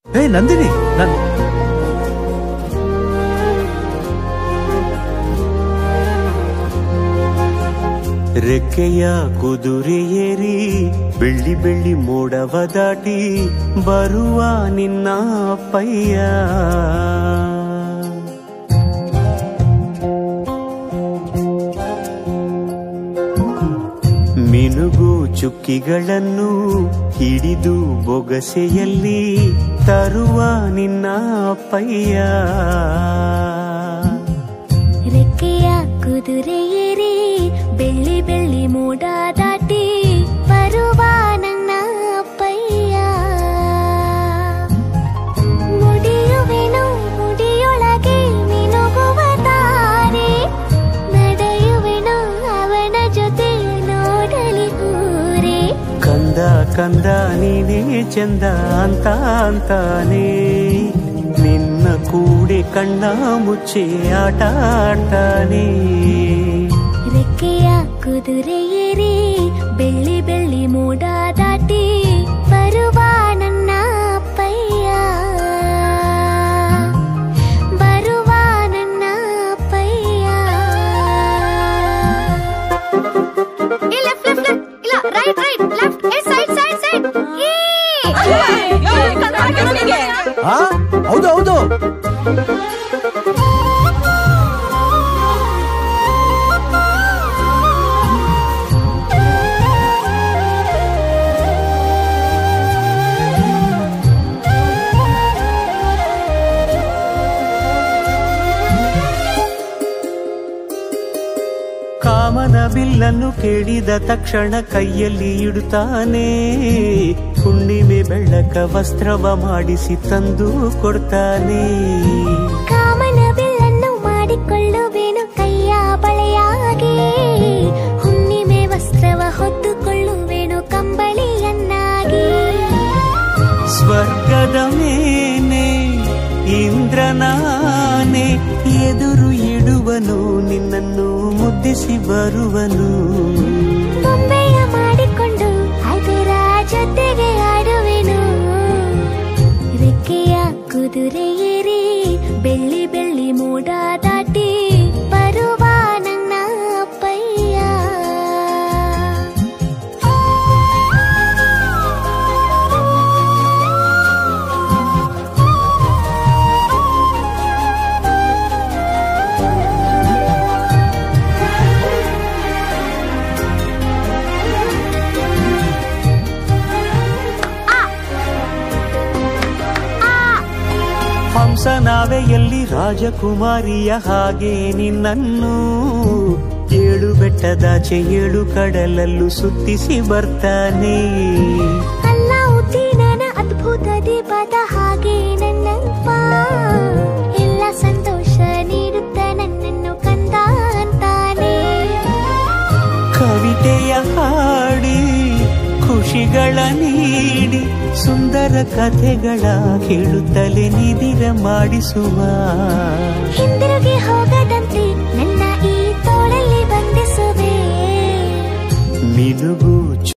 ಹೇ ನಂದಿನಿ ನನ್ ರೆಕ್ಕೆಯ ಕುದುರೆ ಏರಿ ಬೆಳ್ಳಿ ಬೆಳ್ಳಿ ಮೋಡವ ದಾಟಿ ಬರುವ ನಿನ್ನ ಪಯ್ಯ ಮಿನುಗು ಚುಕ್ಕಿಗಳನ್ನು ಹಿಡಿದು ಬೊಗಸೆಯಲ್ಲಿ ತರುವ ನಿನ್ನ ಪಯ್ಯ ರೆಕ್ಕೆಯ ಕುದುರೆ ಏರಿ ಬೆಳ್ಳಿ ಬೆಳ್ಳಿ ಮೋಡ ದಾಟಿ ಬರುವ ನನ್ನ ಅಪ್ಪಯ್ಯ ಮುಡಿಯುವೆನು ಮುಡಿಯೊಳಗೆ ಮಿನುಗುವ ತಾರೆ ನಡೆಯುವೆನು ಅವನ ಜೊತೆ ನೋಡಲಿ ಊರೇ ಕಂದ ಕಂದ ನೀನೇ ಚಂದ ಅಂತ ಅಂತಾನೆ ನಿನ್ನ ಕೂಡೆ ಕಣ್ಣ ಮುಚ್ಚೆ ಆಟ ಆಡ್ತಾನೆ ರೆಕ್ಕೆಯ ಕುದುರೆ ಏರಿ ಬೆಳ್ಳಿ ಬೆಳ್ಳಿ ಮೋಡ ದಾಟಿ ಬರುವ ನನ್ನ ಅಪ್ಪಯ್ಯ ಬರುವ ನನ್ನ ಅಪ್ಪಯ್ಯ ಇಲ್ಲ ಲೆಫ್ಟ್ ಲೆಫ್ಟ್ ಇಲ್ಲ ರೈಟ್ ರೈಟ್ ಲೆಫ್ಟ್ ಏ ಸೈಡ್ ಸೈಡ್ ಸೈಡ್ ಆ ಹೌದು ಹೌದು ಕಾಮನ ಬಿಲ್ಲನ್ನು ಕೇಳಿದ ತಕ್ಷಣ ಕೈಯಲ್ಲಿ ಇಡುತ್ತಾನೆ ಹುಣ್ಣಿಮೆ ಬೆಳ್ಳಕ ವಸ್ತ್ರವ ಮಾಡಿಸಿ ತಂದು ಕೊಡ್ತಾನೆ ಕಾಮನ ಬಿಲ್ಲನ್ನು ಮಾಡಿಕೊಳ್ಳುವೆನು ಕೈಯ ಬಳೆಯಾಗಿ ಹುಣ್ಣಿಮೆ ವಸ್ತ್ರವ ಹೊತ್ತುಕೊಳ್ಳುವೆನು ಕಂಬಳಿಯನ್ನಾಗಿ ಸ್ವರ್ಗದ ಮೇಲೆ ಇಂದ್ರನಾನೆ ಎದುರು ಇಡುವನು ನಿನ್ನನ್ನು ಮುದ್ದಿಸಿ ಬರುವನು ಬೊಂಬೆಯ ಮಾಡಿಕೊಂಡು ಅದರ ಜೊತೆಗೆ ಆಡುವೆನು ರೆಕ್ಕೆಯ ಕುದುರೆ ಏರಿ ಬೆಳ್ಳಿ ಬೆಳ್ಳಿ ಮೋಡ ದಾಟಿ ಬರುವ ನನ್ನ ಅಪ್ಪಯ್ಯ ಹಂಸ ನಾವೆಯಲ್ಲಿ ರಾಜಕುಮಾರಿಯ ಹಾಗೆ ನಿನ್ನನ್ನು ಏಳು ಬೆಟ್ಟದಾಚೆ ಏಳು ಕಡಲಲ್ಲೂ ಸುತ್ತಿಸಿ ಬರ್ತಾನೆ ಅಲ್ಲ ಉದ್ದೀನನ ಅದ್ಭುತ ದೀಪದ ಹಾಗೆ ನನ್ನಪ್ಪ ಎಲ್ಲ ಸಂತೋಷ ನೀಡುತ್ತ ನನ್ನನ್ನು ಕಂದ ಅಂತಾನೆ ಕವಿತೆಯ ಹಾಡಿ ಖುಷಿಗಳ ನೀಡಿ ಸುಂದರ ಕಥೆಗಳ ಕೇಳುತ್ತಲೇ ನಿದಿರ ಮಾಡಿಸುವ ಹಿಂದಿರುಗಿ ಹೋಗದಂತೆ ನನ್ನ ಈ ತೋಳಲ್ಲಿ ಬಂಧಿಸುವೆ ಮಿನುಗು